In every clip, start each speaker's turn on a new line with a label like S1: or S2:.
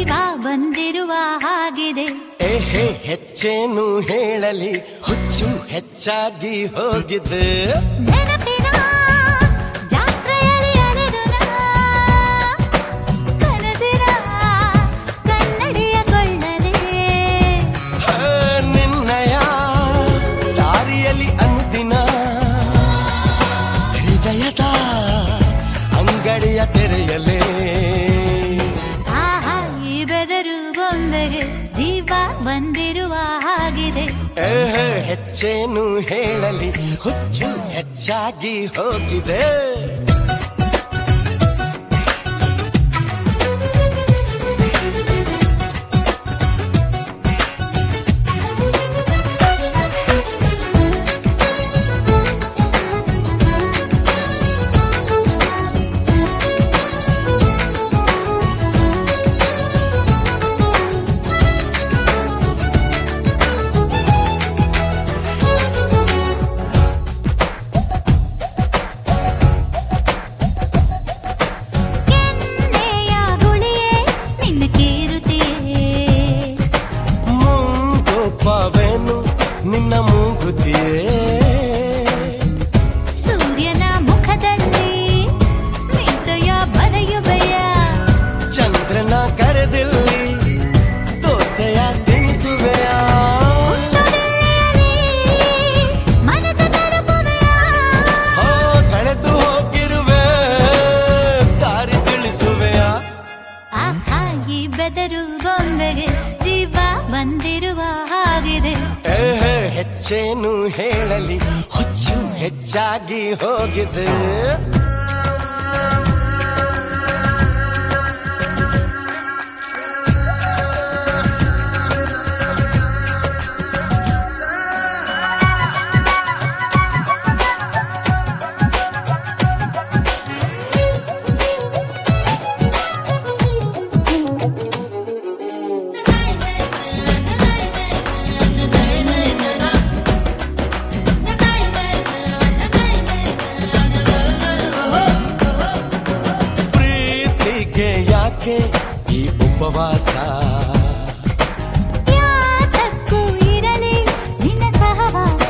S1: ಜೀವ ಬಂದಿರುವ ಹಾಗಿದೆ
S2: ಏಹೇ ಹೆಚ್ಚೇನು ಹೇಳಲಿ ಹುಚ್ಚು ಹೆಚ್ಚಾಗಿ ಹೋಗಿದೆ
S1: ನೆನಪಿನ ಜಾತ್ರೆಯಲ್ಲಿ ಅಲೆದು ನಾ, ಕನಸಿನ ಕನ್ನಡಿಯ ಕೊಳ್ಳಲೇ
S2: ಆ, ನಿನ್ನಯ ದಾರಿಯಲ್ಲಿ ಅನುದಿನ ಹೃದಯದ ಅಂಗಡಿಯ ತೆರೆಯಲೇ
S1: ಆಹಾ ಈ ಬೆದರು ಬೊಂಬೆಗೆ ಜೀವ ಬಂದಿರುವ ಹಾಗಿದೆ
S2: ಏಹೇ ಹೆಚ್ಚೇನು ಹೇಳಲಿ ಹುಚ್ಚು ಹೆಚ್ಚಾಗಿ ಹೋಗಿದೆ
S1: ಕೆನ್ನೆಯ ಗುಳಿಯೇ ನಿನ್ನ ಕೇರುತ್ತೆಯೇ
S2: ಮುಂಗೋಪವೇನು ನಿನ್ನ ಮೂಗುತಿಯೇ
S1: ಸೂರ್ಯನ ಮುಖದಲ್ಲಿ ಮೀಸೆಯ ಬರೆಯುವೆಯ
S2: ಚಂದ್ರನ ಕರೆದಿಲ್ಲಿ ದೋಸೆಯ ತಿನಿಸುವೆಯ
S1: ಮನಸ ತಲುಪುವೆಯ
S2: ಹೋ ಕಳೆದು ಹೋಗಿರುವೆ ದಾರಿ ತಿಳಿಸುವೆಯ
S1: ಆಹಾ ಈ ಬೆದರು ಬೊಂಬೆಗೆ ಜೀವ ಬಂದಿರುವ ಹಾಗಿದೆ
S2: ಏಹೇ ಹೆಚ್ಚೇನು ಹೇಳಲಿ ಹುಚ್ಚು ಹೆಚ್ಚಾಗಿ ಹೋಗಿದೆ ಪ್ರೀತಿಗೆ ಯಾಕೆ ಈ ಉಪವಾಸ
S1: ಯಾತಕ್ಕೂ ಇರಲಿ ನಿನ್ನ ಸಹವಾಸ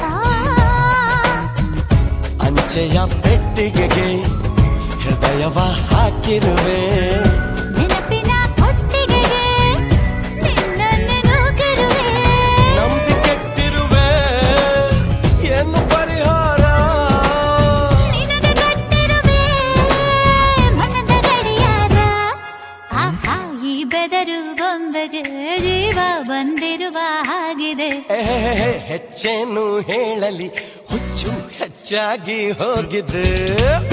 S2: ಅಂಚೆಯ ಪೆಟ್ಟಿಗೆಗೆ ಹೃದಯವ ಹಾಕಿರುವೆ
S1: ನೆನಪಿನ ಕೊಟ್ಟಿಗೆಗೆ ನಿನ್ನನ್ನು ನೂಕಿರುವೆ
S2: ನಂಬಿಕೆಟ್ಟಿರುವೆ ಏನು ಪರಿಹಾರ
S1: ನಿನಗೆ ಕಟ್ಟಿರುವೆ ಮನದ ಗಡಿಯಾರ ಆಹಾ ಈ ಬೆದರು ಬೊಂಬೆಗೆ ಜೀವ ಬಂದಿರುವ ಹಾಗಿದೆ
S2: ಏಹೇ ಹೆಚ್ಚೇನು ಹೇಳಲಿ ಹುಚ್ಚು ಹೆಚ್ಚಾಗಿ ಹೋಗಿದೆ